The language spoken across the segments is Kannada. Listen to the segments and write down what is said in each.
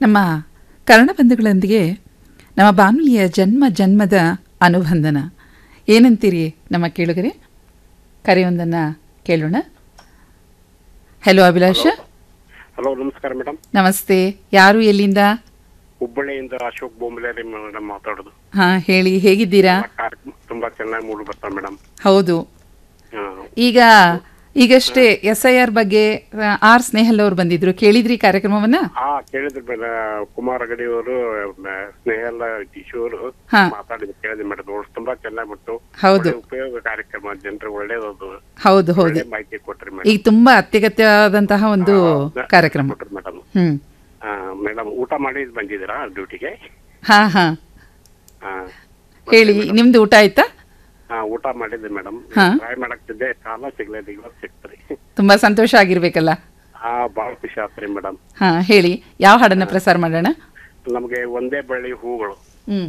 ನಮ್ಮ ಕರ್ಣಬಂಧುಗಳೊಂದಿಗೆ ನಮ್ಮ ಬಾನುಲಿಯ ಜನ್ಮ ಜನ್ಮದ ಅನುಬಂಧನ ಏನಂತೀರಿ ನಮ್ಮ ಕೇಳುಗರೆ ಕರೆಯೊಂದನ್ನು ಕೇಳೋಣ ಹಲೋ ಅಭಿಲಾಷ ಹಲೋ ನಮಸ್ಕಾರ ಮೇಡಮ್ ನಮಸ್ತೆ ಯಾರು ಎಲ್ಲಿಂದ ಹುಬ್ಬಳ್ಳಿಯಿಂದ ಅಶೋಕ್ ಬೊಂಬಲೇರಿ ಮೇಡಮ್ ಮಾತಾಡೋದು ಹಾಂ ಹೇಳಿ ಹೇಗಿದ್ದೀರಾ ಕಾರ್ಯಕ್ರಮ ತುಂಬಾ ಚೆನ್ನಾಗಿ ಮೂಡಿ ಬರ್ತಾವೆ ಮೇಡಮ್ ಹೌದು ಈಗ ಈಗಷ್ಟೇ ಎಸ್ ಐ ಆರ್ ಬಗ್ಗೆ ಆ, ಆರ್ ಸ್ನೇಹಲ್ ಅವರು ಬಂದಿದ್ರು ಕೇಳಿದ್ರಿ ಕಾರ್ಯಕ್ರಮವನ್ನ ಹಾ ಕೇಳಿದ್ರು ಮೇಡ ಕುಮಾರ ಗಡಿ ಅವರು ಸ್ನೇಹಲ್ಲ ಕಿಶೋರ್ ಹಾ. ಮಾತಾಡಿದ್ರು ಕೇಳಿದ್ವಿ ಮೇಡಮ್ ಅವ್ರು ತುಂಬಾ ಚೆನ್ನಾಗಿ ಬಿಟ್ಟು ಹೌದು. ಒಳ್ಳೆ ಉಪಯೋಗ ಕಾರ್ಯಕ್ರಮ ಜನರು ಒಳ್ಳೇದದು ಹೌದು ಹೌದು ಒಳ್ಳೆ ಮಾಹಿತಿ ಕೊಟ್ರಿ ಈಗ ಮೇಡಮ್ ತುಂಬಾ ಅತ್ಯಗತ್ಯವಾದಂತಹ ಒಂದು ಕಾರ್ಯಕ್ರಮ ಕೊಟ್ರಿ ಮೇಡಮ್ ಹ್ಮ್ ಮೇಡಮ್ ಊಟ ಮಾಡಿ ಬಂದಿದ್ದೀರಾ ಡ್ಯೂಟಿಗೆ ಹಾ ಹಾ ಹೇಳಿ ನಿಮ್ದು ಊಟ ಆಯ್ತಾ ಹಾ ಊಟ ಮಾಡಿದ್ದೆ ಮೇಡಮ್ ಹಾ. ಟ್ರೈ ಮಾಡಕ್ತಿದ್ದೆ ಕಾಲ ಸಿಗ್ಲಿಲ್ಲ ಇವತ್ತು ಸಿಕ್ತ್ರಿ ತುಂಬಾ ಸಂತೋಷ ಆಗಿರ್ಬೇಕಲ್ಲ ಹಾ ಭಾಳ ಖುಷಿ ಆತ್ರಿ ಮೇಡಮ್ ಹಾ ಹೇಳಿ ಯಾವ ಹಾಡನ್ನ ಪ್ರಸಾರ ಮಾಡೋಣ ನಮಗೆ ಒಂದೇ ಬಳ್ಳಿ ಹೂಗಳು ಹ್ಮ್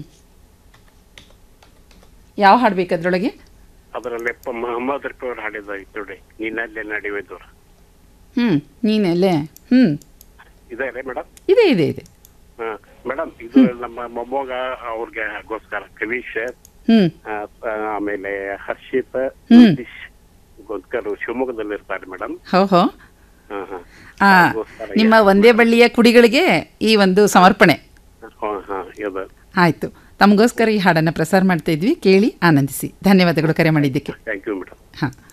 ಯಾವ ಹಾಡು ಬೇಕು ಅದ್ರೊಳಗೆ ಅದರಲ್ಲಿ ಪ- ಮೊಹಮ್ಮದ್ ರಫಿ ಅವ್ರು ಹಾಡಿದ ಐತ್ ನೋಡಿ ನಿನ್ನಲ್ಲೇ ನಡೆಯುವುದು ಹ್ಮ್ ನೀನಲ್ಲೇ ಹ್ಮ್ ಇದೆ ರೀ ಮೇಡಮ್ ಇದೆ ಇದೆ ಇದೆ ಮೇಡಮ್ ಇದು ನಮ್ಮ ಮೊಮ್ಮಗ ಅವ್ರಿಗೆ ಗೋಸ್ಕರ ಕವೀಶ್ ಹ್ಮ್ ಆ, ಆಮೇಲೆ ಹರ್ಷಿತ್ ಹ್ಮ್. ನಿತೀಶ್ ಗೋಸ್ಕರ್ ಶಿವಮೊಗ್ಗದಲ್ಲಿ ಇರ್ತಾರೆ ಮೇಡಮ್ ಹೋ ಹೋ ಹಾ ಹಾ ಆ ಅವ್ರಿಗೋಸ್ಕರ ನಿಮ್ಮ ಒಂದೇ ಬಳ್ಳಿಯ ಕುಡಿಗಳಿಗೆ ಈ ಒಂದು ಸಮರ್ಪಣೆ ಹಾ ಹಾ ಇದು ಆಯ್ತು ತಮಗೋಸ್ಕರ ಈ ಹಾಡನ್ನ ಪ್ರಸಾರ ಮಾಡ್ತಾ ಇದ್ವಿ ಕೇಳಿ ಆನಂದಿಸಿ ಧನ್ಯವಾದಗಳು ಕರೆ ಮಾಡಿದ್ದಕ್ಕೆ ಥ್ಯಾಂಕ್ ಯು ಮೇಡಮ್ ಹಾಂ